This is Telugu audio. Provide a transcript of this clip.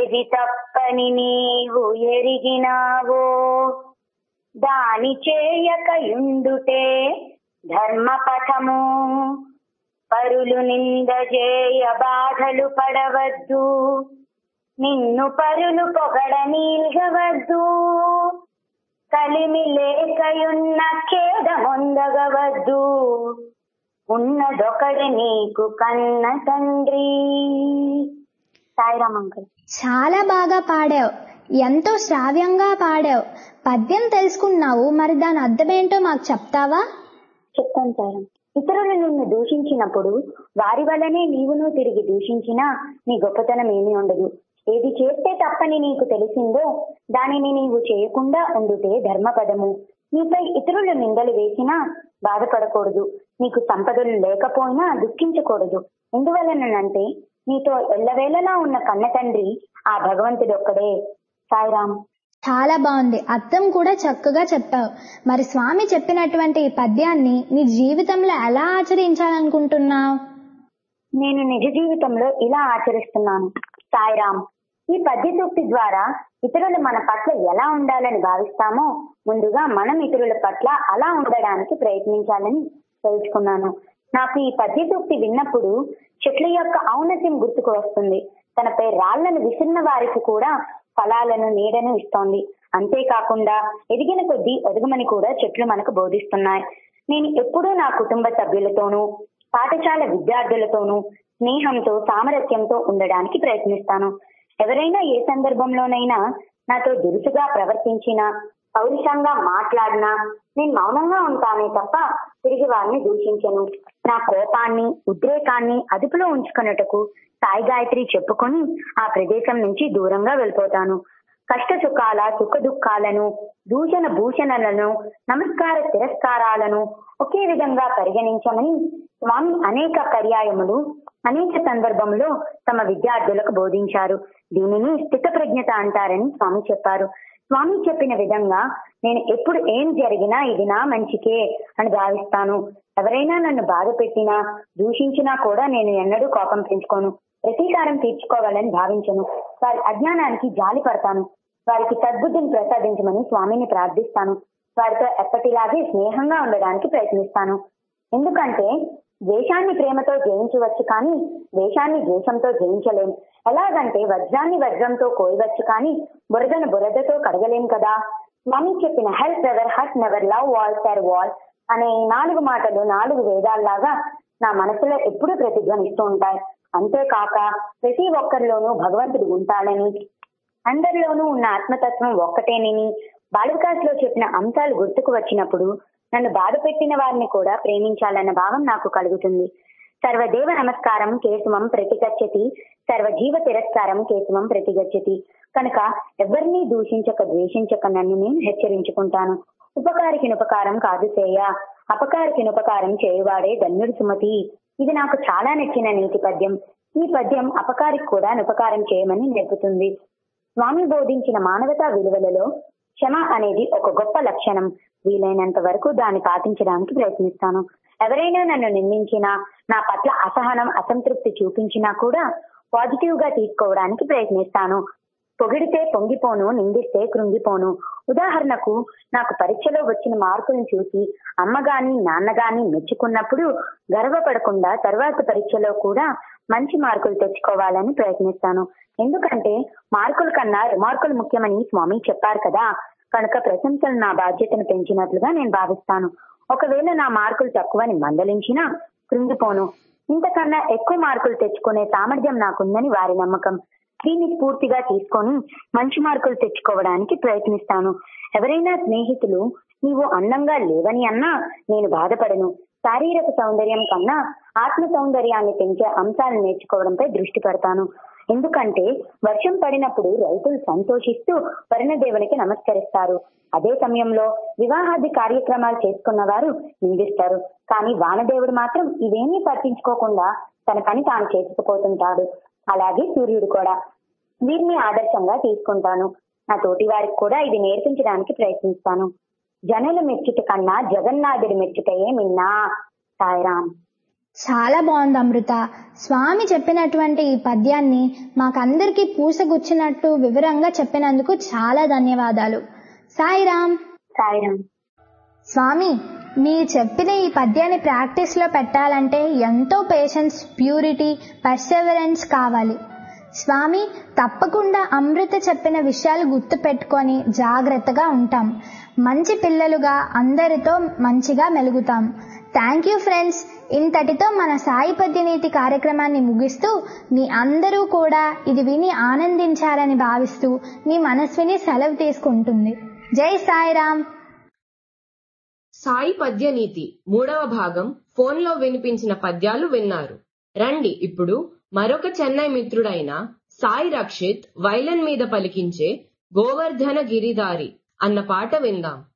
ఏది తప్పని నీవు ఎరిగినావో దాని చేయకయుండుటే ధర్మపథము పరులు నిందజేయ బాధలు పడవద్దు నిన్ను పరులు పొగడ నీల్గవద్దు కలిమి లేకయున్న ఖేదమొందగవద్దు ఉన్నదొకడి నీకు కన్న తండ్రి సాయిరామ్ అంకుల్ చాలా బాగా పాడావు ఎంతో శ్రావ్యంగా పాడావు పద్యం తెలుసుకున్నావు మరి దాని అర్థమేంటో మాకు చెప్తావా చెప్తాను సారం ఇతరులు నిన్ను దూషించినప్పుడు వారి వల్లనే నీవును తిరిగి దూషించినా నీ గొప్పతనం ఏమీ ఉండదు ఏది చేస్తే తప్పని నీకు తెలిసిందో దానిని నీవు చేయకుండా ఉండుటే ధర్మపదము నీపై ఇతరులు నిందలు వేసినా బాధపడకూడదు నీకు సంపదలు లేకపోయినా దుఃఖించకూడదు ఎందువలనంటే నీతో ఎల్లవేళలా ఉన్న కన్న తండ్రి ఆ భగవంతుడొక్కడే సాయిరామ్ చాలా బాగుంది అర్థం కూడా చక్కగా చెప్పావు మరి స్వామి చెప్పినటువంటి ఈ పద్యాన్ని నీ జీవితంలో ఎలా ఆచరించాలనుకుంటున్నావు నేను నిజ జీవితంలో ఇలా ఆచరిస్తున్నాను సాయిరామ్ ఈ పద్యసూక్తి ద్వారా ఇతరులు మన పట్ల ఎలా ఉండాలని భావిస్తామో ముందుగా మనం ఇతరుల పట్ల అలా ఉండడానికి ప్రయత్నించాలని తెలుసుకున్నాను నాకు ఈ పద్యసూక్తి విన్నప్పుడు చెట్ల యొక్క ఔన్నత్యం గుర్తుకు వస్తుంది తనపై రాళ్లను విసిరిన వారికి కూడా ఫలాలను నీడను ఇస్తోంది అంతేకాకుండా ఎదిగిన కొద్దీ ఎదగమని కూడా చెట్లు మనకు బోధిస్తున్నాయి నేను ఎప్పుడూ నా కుటుంబ సభ్యులతోనూ పాఠశాల విద్యార్థులతోనూ స్నేహంతో సామరస్యంతో ఉండడానికి ప్రయత్నిస్తాను ఎవరైనా ఏ సందర్భంలోనైనా నాతో దురుసుగా ప్రవర్తించినా పౌరుషంగా మాట్లాడినా నేను మౌనంగా ఉంటానే తప్ప తిరిగి వారిని దూషించను నా కోపాన్ని ఉద్రేకాన్ని అదుపులో ఉంచుకున్నట్టుకు సాయి గాయత్రి చెప్పుకొని ఆ ప్రదేశం నుంచి దూరంగా వెళ్ళిపోతాను కష్ట సుఖాల సుఖ దుఃఖాలను దూషణ భూషణలను నమస్కార తిరస్కారాలను ఒకే విధంగా పరిగణించమని స్వామి అనేక పర్యాయములు అనేక సందర్భంలో తమ విద్యార్థులకు బోధించారు దీనిని స్థిత ప్రజ్ఞత అంటారని స్వామి చెప్పారు స్వామి చెప్పిన విధంగా నేను ఎప్పుడు ఏం జరిగినా ఇది నా మంచికే అని భావిస్తాను ఎవరైనా నన్ను బాధ పెట్టినా దూషించినా కూడా నేను ఎన్నడూ కోపం పెంచుకోను ప్రతీకారం తీర్చుకోవాలని భావించను వారి అజ్ఞానానికి జాలి పడతాను వారికి సద్బుద్ధిని ప్రసాదించమని స్వామిని ప్రార్థిస్తాను వారితో ఎప్పటిలాగే స్నేహంగా ఉండడానికి ప్రయత్నిస్తాను ఎందుకంటే ద్వేషాన్ని ప్రేమతో జయించవచ్చు కానీ ద్వేషాన్ని ద్వేషంతో జయించలేం ఎలాగంటే వజ్రాన్ని వజ్రంతో కోయవచ్చు కానీ బురదను బురదతో కడగలేం కదా స్వామి చెప్పిన help ever hurt never love all serve all అనే ఈ నాలుగు మాటలు నాలుగు వేదాల్లాగా నా మనసులో ఎప్పుడూ ప్రతిధ్వనిస్తూ ఉంటాయి అంతేకాక ప్రతి ఒక్కరిలోనూ భగవంతుడు ఉంటాడని అందరిలోనూ ఉన్న ఆత్మతత్వం ఒక్కటేనని బాలవికాస్ లో చెప్పిన అంశాలు గుర్తుకు వచ్చినప్పుడు నన్ను బాధ పెట్టిన వారిని కూడా ప్రేమించాలన్న భావం నాకు కలుగుతుంది సర్వదేవ నమస్కారం కేశవం ప్రతిగచ్చతి సర్వజీవ తిరస్కారం కేశవం ప్రతిగచ్చతి కనుక ఎవరిని దూషించక ద్వేషించక నన్ను నేను హెచ్చరించుకుంటాను ఉపకారికి ఉపకారం కాదు చేయ అపకారికి ఉపకారం చేయువాడే ధన్యుడు సుమతి ఇది నాకు చాలా నచ్చిన నీతి పద్యం ఈ పద్యం అపకారికి కూడా ఉపకారం చేయమని నేర్పుతుంది స్వామి బోధించిన మానవతా విలువలలో క్షమ అనేది ఒక గొప్ప లక్షణం వీలైనంత వరకు దాన్ని పాటించడానికి ప్రయత్నిస్తాను ఎవరైనా నన్ను నిందించినా నా పట్ల అసహనం అసంతృప్తి చూపించినా కూడా పాజిటివ్ గా తీసుకోవడానికి ప్రయత్నిస్తాను పొగిడితే పొంగిపోను నిందిస్తే కృంగిపోను ఉదాహరణకు నాకు పరీక్షలో వచ్చిన మార్కులను చూసి అమ్మ గాని నాన్న గాని మెచ్చుకున్నప్పుడు గర్వపడకుండా తర్వాత పరీక్షలో కూడా మంచి మార్కులు తెచ్చుకోవాలని ప్రయత్నిస్తాను ఎందుకంటే మార్కుల కన్నా రిమార్కులు ముఖ్యమని స్వామి చెప్పారు కదా కనుక ప్రశంసలు నా బాధ్యతను పెంచినట్లుగా నేను భావిస్తాను ఒకవేళ నా మార్కులు తక్కువని మందలించినా కృంగిపోను ఇంతకన్నా ఎక్కువ మార్కులు తెచ్చుకునే సామర్థ్యం నాకుందని వారి నమ్మకం దీన్ని స్ఫూర్తిగా తీసుకొని మంచి మార్కులు తెచ్చుకోవడానికి ప్రయత్నిస్తాను ఎవరైనా స్నేహితులు నీవు అందంగా లేవని అన్నా నేను బాధపడను శారీరక సౌందర్యం కన్నా ఆత్మ సౌందర్యాన్ని పెంచే అంశాలు నేర్చుకోవడంపై దృష్టి పెడతాను ఎందుకంటే వర్షం పడినప్పుడు రైతులు సంతోషిస్తూ వరుణదేవునికి నమస్కరిస్తారు అదే సమయంలో వివాహాది కార్యక్రమాలు చేసుకున్న వారు నిందిస్తారు కానీ వానదేవుడు మాత్రం ఇవేమీ పట్టించుకోకుండా తన పని తాను చేసుకుపోతుంటాడు అలాగే సూర్యుడు కూడా వీరిని ఆదర్శంగా తీసుకుంటాను నా తోటి వారికి కూడా ఇది నేర్పించడానికి ప్రయత్నిస్తాను జనుల మెచ్చుట కన్నా జగన్నాథుడి మెచ్చుటయే మిన్నా సాయిరామ్ చాలా బాగుంది అమృత స్వామి చెప్పినటువంటి ఈ పద్యాన్ని మాకందరికీ పూసగుచ్చినట్టు వివరంగా చెప్పినందుకు చాలా ధన్యవాదాలు సాయిరామ్ సాయిరామ్ స్వామి మీరు చెప్పిన ఈ పద్యాన్ని ప్రాక్టీస్లో పెట్టాలంటే ఎంతో పేషెన్స్ ప్యూరిటీ పర్సెవరెన్స్ కావాలి స్వామి తప్పకుండా అమృత చెప్పిన విషయాలు గుర్తు పెట్టుకొని జాగ్రత్తగా ఉంటాం మంచి పిల్లలుగా అందరితో మంచిగా మెలుగుతాం థ్యాంక్ యూ ఫ్రెండ్స్ ఇంతటితో మన సాయి పద్యనీతి కార్యక్రమాన్ని ముగిస్తూ మీ అందరూ కూడా ఇది విని ఆనందించారని భావిస్తూ మీ మనస్విని సెలవు తీసుకుంటుంది జై సాయిరామ్ సాయి పద్యనీతి మూడవ భాగం ఫోన్లో వినిపించిన పద్యాలు విన్నారు రండి ఇప్పుడు మరొక చెన్నై మిత్రుడైన సాయి రక్షిత్ వైలన్ మీద పలికించే గోవర్ధన గిరిదారి అన్న పాట విందాం